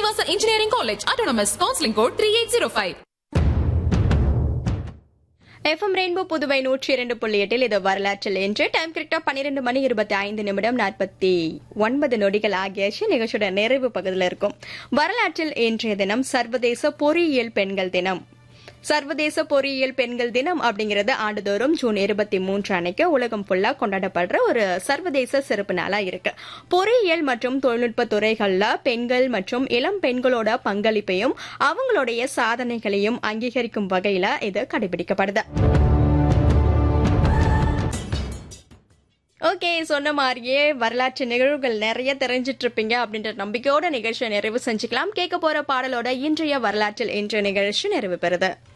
Srinivasa Engineering College, Autonomous, Counseling Code 3805. FM rainbow Puduvai நூற்றி இரண்டு புள்ளி எட்டில் இது வரலாற்றில் என்று டைம் கரெக்டா பன்னிரெண்டு மணி இருபத்தி ஐந்து நிமிடம் நாற்பத்தி ஒன்பது நொடிகள் ஆகியாச்சு நிகழ்ச்சியோட நிறைவு பகுதியில் இருக்கும் வரலாற்றில் இன்றைய தினம் சர்வதேச பொறியியல் பெண்கள் தினம் சர்வதேச பொறியியல் பெண்கள் தினம் அப்படிங்கிறது ஆண்டுதோறும் ஜூன் இருபத்தி மூன்று அன்னைக்கு உலகம் ஃபுல்லா கொண்டாடப்படுற ஒரு சர்வதேச சிறப்பு நாளா இருக்கு பொறியியல் மற்றும் தொழில்நுட்ப துறைகள்ல பெண்கள் மற்றும் இளம் பெண்களோட பங்களிப்பையும் அவங்களுடைய சாதனைகளையும் அங்கீகரிக்கும் வகையில இது கடைபிடிக்கப்படுது ஓகே சொன்ன மாதிரியே வரலாற்று நிகழ்வுகள் நிறைய தெரிஞ்சிட்டு இருப்பீங்க அப்படின்ற நம்பிக்கையோட நிகழ்ச்சியை நிறைவு செஞ்சுக்கலாம் கேட்க போற பாடலோட இன்றைய வரலாற்றில் இன்றைய நிகழ்ச்சி நிறைவு பெறுது